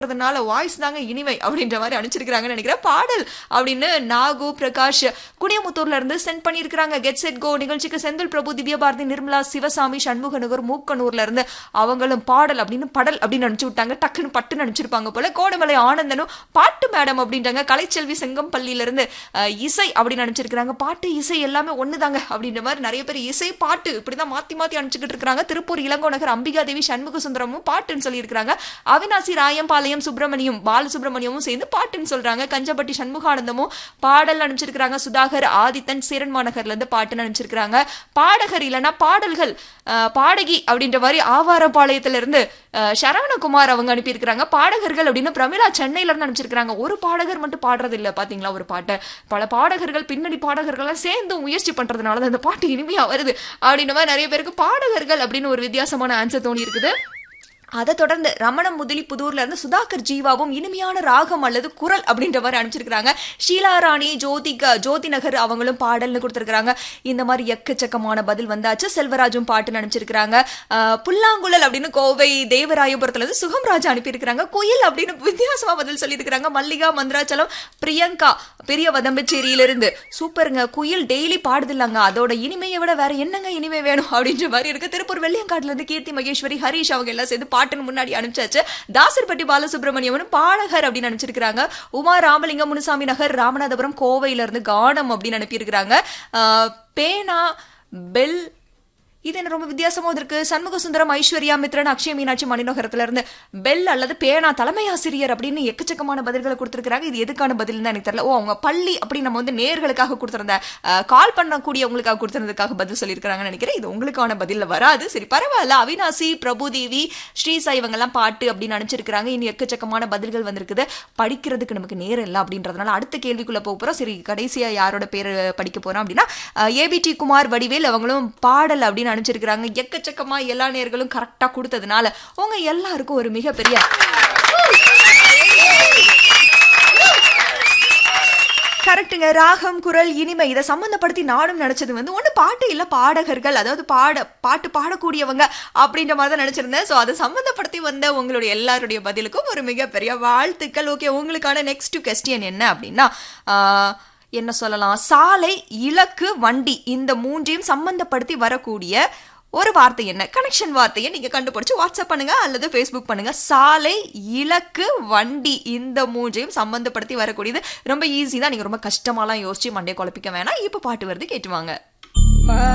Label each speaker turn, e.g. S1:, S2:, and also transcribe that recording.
S1: அதனால வாய்ஸ் தாங்க இனிமை அப்படின்ற மாதிரி அனுப்பிச்சிருக்காங்கன்னு நினைக்கிறேன் பாடல் அப்படின்னு நாகு பிரகாஷ் குடியமுத்தூர்ல இருந்து சென்ட் பண்ணியிருக்காங்க கெட் செட் கோ நிகழ்ச்சிக்கு செந்தில் பிரபு திவ்யபாரதி நிர்மலா சிவசாமி சண்முகநகர் மூக்கனூர்ல இருந்து அவங்களும் பாடல் அப்படின்னு படல் அப்படின்னு அனுப்பிச்சு விட்டாங்க டக்குன்னு பட்டுன்னு அனுப்பிச்சிருப்பாங்க போல கோடமலை ஆனந்தனும் பாட்டு மேடம் அப்படின்றாங்க கலைச்செல்வி செங்கம்பள்ளியில இருந்து அஹ், இசை அப்படின்னு அனுப்பிச்சிருக்காங்க பாட்டு இசை எல்லாமே ஒண்ணுதாங்க அப்படின்ற மாதிரி நிறைய பேர் இசை பாட்டு இப்படிதான் மாத்தி மாத்தி அனுப்பிச்சுக்கிட்டு இருக்காங்க திருப்பூர் இளங்கோ நகர் அம்பிகா தேவி சண்முக சுந்தரமும் பாட்டுன்னு சொல்லியிருக்காங்க அவினாசி ராயம்பாளையம் சுப்பிரமணியம் பாலசுப்ரமணியமும் சேர்ந்து பாட்டுன்னு சொல்றாங்க கஞ்சப்பட்டி சண்முகானந்தமும் பாடல் அனுப்பிச்சிருக்காங்க சுதாகர் ஆதித்தன் சீரன் மாநகர்ல இருந்து பாட்டுன்னு அனுப்பிச்சிருக்காங்க பாடகர் இல்லைன்னா பாடல்கள் அஹ், பாடகி அப்படின்ற மாதிரி ஆவாரப்பாளையத்துல இருந்து அஹ், சரவணகுமார் அவங்க அனுப்பியிருக்கிறாங்க பாடகர்கள் அப்படின்னு பிரமிளா சென்னையில இருந்து அனுப்பிச்சிருக்காங்க ஒரு பாடகர் மட்டும் பாடுறது இல்ல பாத்தீங்களா ஒரு பாட்டை பல பாடகர்கள் பின்னணி பாடகர்கள்லாம் சேர்ந்து முயற்சி பண்றதுனால தான் இந்த பாட்டு இனிமையா வருது அப்படின்ற மாதிரி நிறைய பேருக்கு பாடகர்கள் அப்படின்னு ஒரு வித்தியாசமான ஆன்சர் தோணி இருக்குது அதை தொடர்ந்து ரமணம் முதலி புதூர்ல இருந்து சுதாகர் ஜீவாவும் இனிமையான ராகம் அல்லது குரல் அப்படின்ற மாதிரி அனுப்பிச்சிருக்காங்க ஷீலா ராணி ஜோதிகா ஜோதி நகர் அவங்களும் பாடல்னு கொடுத்துருக்காங்க இந்த மாதிரி எக்கச்சக்கமான பதில் வந்தாச்சு செல்வராஜும் பாட்டுன்னு அனுப்பிச்சிருக்காங்க ஆஹ், புல்லாங்குழல் அப்படின்னு கோவை தேவராயபுரத்துல இருந்து சுகம்ராஜ் அனுப்பியிருக்கிறாங்க குயில் அப்படின்னு வித்தியாசமா பதில் சொல்லியிருக்கிறாங்க மல்லிகா மந்திராச்சலம் பிரியங்கா பெரிய வதம்பச்சேரியிலிருந்து சூப்பருங்க குயில் டெய்லி பாடுதில்லாங்க அதோட இனிமையை விட வேற என்னங்க இனிமை வேணும் அப்படின்ற மாதிரி இருக்கு திருப்பூர் வெள்ளியங்காட்டுல இருந்து கீர்த்தி மகேஸ்வரி ஹரிஷ் அவங்க எல்லாம் சேர்ந்து பாட்டுன்னு முன்னாடி அனுப்பிச்சாச்சு தாசர்பட்டி பாலசுப்ரமணியமும் பாடகர் அப்படின்னு அனுப்பிச்சிருக்காங்க உமா ராமலிங்கம் முனுசாமி நகர் ராமநாதபுரம் கோவையில இருந்து கானம் அப்படின்னு அனுப்பியிருக்கிறாங்க ஆஹ், பேனா பெல் இது என்ன ரொம்ப வித்தியாசமா இருக்கு சண்முக சுந்தரம் ஐஸ்வர்யா மித்ரன் அக்ஷய மீனாட்சி மணிநகரத்துல இருந்து பெல் அல்லது பேனா தலைமை ஆசிரியர் அப்படின்னு எக்கச்சக்கமான பதில்களை கொடுத்திருக்காங்க இது எதுக்கான பதில் எனக்கு தெரியல ஓ அவங்க பள்ளி அப்படி நம்ம வந்து நேர்களுக்காக கொடுத்திருந்த கால் பண்ணக்கூடியவங்களுக்காக கொடுத்திருந்ததுக்காக பதில் சொல்லியிருக்காங்கன்னு நினைக்கிறேன் இது உங்களுக்கான பதில்ல வராது சரி பரவாயில்ல அவினாசி பிரபுதேவி ஸ்ரீ சாய்வங்கெல்லாம் பாட்டு அப்படின்னு அனுப்பிச்சிருக்காங்க இனி எக்கச்சக்கமான பதில்கள் வந்திருக்குது படிக்கிறதுக்கு நமக்கு நேரம் இல்லை அப்படின்றதுனால அடுத்த கேள்விக்குள்ள போக போறோம் சரி கடைசியா யாரோட பேர் படிக்க போறோம் அப்படின்னா ஏபிடி குமார் வடிவேல் அவங்களும் பாடல் அப்படின்னு அனுப்பிச்சிருக்கிறாங்க எக்கச்சக்கமா எல்லா நேர்களும் கரெக்டா கொடுத்ததுனால உங்க எல்லாருக்கும் ஒரு மிகப்பெரிய கரெக்டுங்க ராகம் குரல் இனிமை இதை சம்மந்தப்படுத்தி நானும் நினைச்சது வந்து ஒன்று பாட்டு இல்லை பாடகர்கள் அதாவது பாட பாட்டு பாடக்கூடியவங்க அப்படின்ற மாதிரி தான் நினைச்சிருந்தேன் ஸோ அதை சம்மந்தப்படுத்தி வந்த உங்களுடைய எல்லாருடைய பதிலுக்கும் ஒரு மிகப்பெரிய வாழ்த்துக்கள் ஓகே உங்களுக்கான நெக்ஸ்ட் கொஸ்டின் என்ன அப்படின்னா ஆஹ், என்ன சொல்லலாம் சாலை இலக்கு வண்டி இந்த மூன்றையும் சம்பந்தப்படுத்தி வரக்கூடிய ஒரு வார்த்தை என்ன கனெக்ஷன் வார்த்தையை நீங்க கண்டுபிடிச்சு வாட்ஸ்அப் பண்ணுங்க அல்லது ஃபேஸ்புக் பண்ணுங்க சாலை இலக்கு வண்டி இந்த மூன்றையும் சம்பந்தப்படுத்தி வரக்கூடியது ரொம்ப ஈஸி தான் நீங்க ரொம்ப கஷ்டமாலாம் யோசிச்சு மண்டே குழப்பிக்க வேணாம் இப்போ பாட்டு வருது கேட்டுவாங்க